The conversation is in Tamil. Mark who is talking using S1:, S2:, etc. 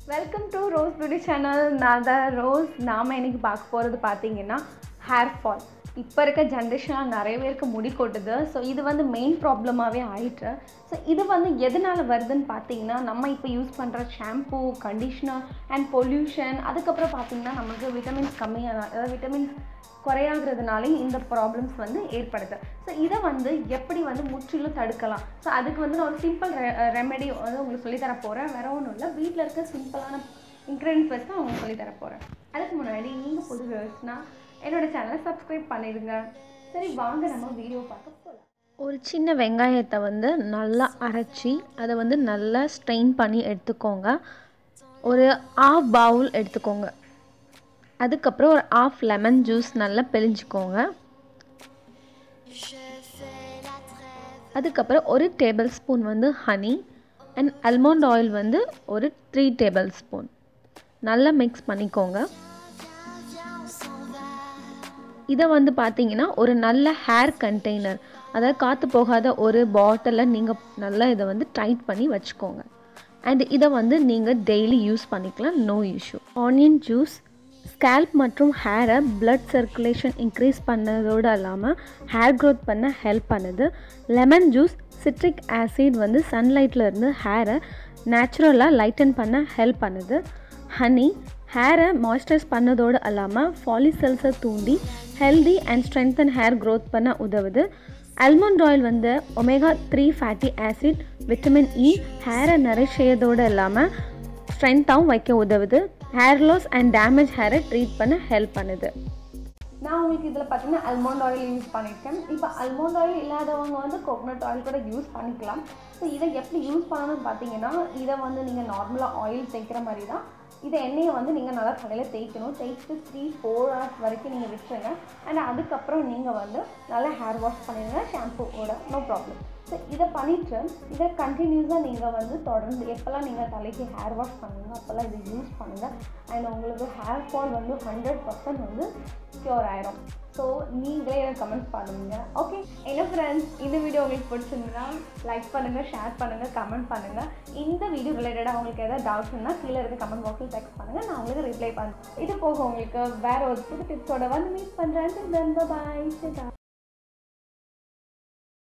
S1: welcome to Rose beauty channel நான் தான் ரோஸ் நாம் இன்னைக்கு பார்க்க போகிறது பார்த்தீங்கன்னா ஹேர் ஃபால் இப்போ இருக்க ஜென்ரேஷனில் நிறைய பேருக்கு முடி கொட்டுது ஸோ இது வந்து மெயின் ப்ராப்ளமாகவே ஆயிட்டு ஸோ இது வந்து எதனால் வருதுன்னு பார்த்தீங்கன்னா நம்ம இப்போ யூஸ் பண்ணுற ஷாம்பூ கண்டிஷ்னர் அண்ட் பொல்யூஷன் அதுக்கப்புறம் பார்த்தீங்கன்னா நமக்கு விட்டமின்ஸ் கம்மியான அதாவது விட்டமின்ஸ் குறையாகிறதுனாலையும் இந்த ப்ராப்ளம்ஸ் வந்து ஏற்படுது ஸோ இதை வந்து எப்படி வந்து முற்றிலும் தடுக்கலாம் ஸோ அதுக்கு வந்து நான் ஒரு சிம்பிள் ரெமெடி வந்து உங்களுக்கு சொல்லித்தர போகிறேன் வேற ஒன்றும் இல்லை வீட்டில் இருக்க சிம்பிளான இன்க்ரீடியன்ஸ் வச்சு நான் உங்களுக்கு சொல்லித்தர போகிறேன் அதுக்கு முன்னாடி நீங்கள் புது வியூவர்ஸ்னா என்னோட சேனலை சப்ஸ்கிரைப் பண்ணிடுங்க சரி வாங்க நம்ம வீடியோ பார்க்க போகலாம் ஒரு சின்ன வெங்காயத்தை வந்து நல்லா அரைச்சி அதை வந்து நல்லா ஸ்ட்ரெயின் பண்ணி எடுத்துக்கோங்க ஒரு ஆஃப் பவுல் எடுத்துக்கோங்க அதுக்கப்புறம் ஒரு ஆஃப் லெமன் ஜூஸ் நல்லா பிழிஞ்சுக்கோங்க அதுக்கப்புறம் ஒரு டேபிள் ஸ்பூன் வந்து ஹனி அண்ட் அல்மண்ட் ஆயில் வந்து ஒரு த்ரீ டேபிள் ஸ்பூன் நல்லா மிக்ஸ் பண்ணிக்கோங்க இதை வந்து பார்த்தீங்கன்னா ஒரு நல்ல ஹேர் கண்டெய்னர் அதாவது காற்று போகாத ஒரு பாட்டிலில் நீங்கள் நல்லா இதை வந்து டைட் பண்ணி வச்சுக்கோங்க அண்ட் இதை வந்து நீங்கள் டெய்லி யூஸ் பண்ணிக்கலாம் no issue onion juice scalp மற்றும் ஹேரை பிளட் சர்க்குலேஷன் இன்க்ரீஸ் பண்ணதோடு இல்லாமல் ஹேர் க்ரோத் பண்ண ஹெல்ப் பண்ணுது லெமன் ஜூஸ் சிட்ரிக் ஆசிட் வந்து சன்லைட்டில் இருந்து ஹேரை நேச்சுரலாக லைட்டன் பண்ண ஹெல்ப் பண்ணுது ஹனி ஹேரை மாய்ஸ்சரைஸ் பண்ணதோடு இல்லாமல் ஃபாலிசெல்ஸை தூண்டி healthy and strengthen hair growth பண்ண உதவுது அல்மண்ட் ஆயில் வந்து omega three fatty acid vitamin E ஹேரை நரிஷ் செய்யறதோடு இல்லாமல் ஸ்ட்ரென்த்தாகவும் வைக்க உதவுது ஹேர் லாஸ் அண்ட் டேமேஜ் ஹேரை ட்ரீட் பண்ண ஹெல்ப் பண்ணுது நான் உங்களுக்கு இதில் பார்த்தீங்கன்னா அல்மண்ட் ஆயில் யூஸ் பண்ணியிருக்கேன் இப்போ அல்மண்ட் ஆயில் இல்லாதவங்க வந்து கோகனட் ஆயில் கூட யூஸ் பண்ணிக்கலாம் ஸோ இதை எப்படி யூஸ் பண்ணணும்னு பார்த்தீங்கன்னா இதை வந்து நீங்கள் நார்மலாக ஆயில் தேய்க்கிற மாதிரி தான் இதை எண்ணெயை வந்து நீங்கள் நல்லா தலையில் தேய்க்கணும் தேய்ச்சிட்டு த்ரீ ஃபோர் ஹவர்ஸ் வரைக்கும் நீங்கள் விட்டுருங்க அண்ட் அதுக்கப்புறம் நீங்கள் வந்து நல்லா ஹேர் வாஷ் பண்ணிடுங்க ஷாம்பூவோட நோ ப்ராப்ளம் ஸோ இதை பண்ணிவிட்டு இதை கண்டினியூஸாக நீங்கள் வந்து தொடர்ந்து எப்போல்லாம் நீங்கள் தலைக்கு ஹேர் வாஷ் பண்ணுங்க அப்போல்லாம் இதை யூஸ் பண்ணுங்கள் அண்ட் உங்களுக்கு ஹேர் ஃபால் வந்து ஹண்ட்ரட் பர்சன்ட் வந்து க்யூர் ஆயிரும் ஸோ நீங்களே எனக்கு கமெண்ட் பண்ணுங்க ஓகே என்ன ஃப்ரெண்ட்ஸ் இந்த வீடியோ உங்களுக்கு பிடிச்சிருந்தா லைக் பண்ணுங்கள் ஷேர் பண்ணுங்கள் கமெண்ட் பண்ணுங்கள் இந்த வீடியோ ரிலேட்டடாக உங்களுக்கு ஏதாவது டவுட்ஸ் இருந்தால் கீழே இருக்க கமெண்ட் பாக்ஸில் டெக்ஸ்ட் பண்ணுங்கள் நான் உங்களுக்கு ரிப்ளை பண்ணுறேன் இது போக உங்களுக்கு வேற ஒரு புது டிப்ஸோட வந்து மீட் பண்ணுறேன் பாய்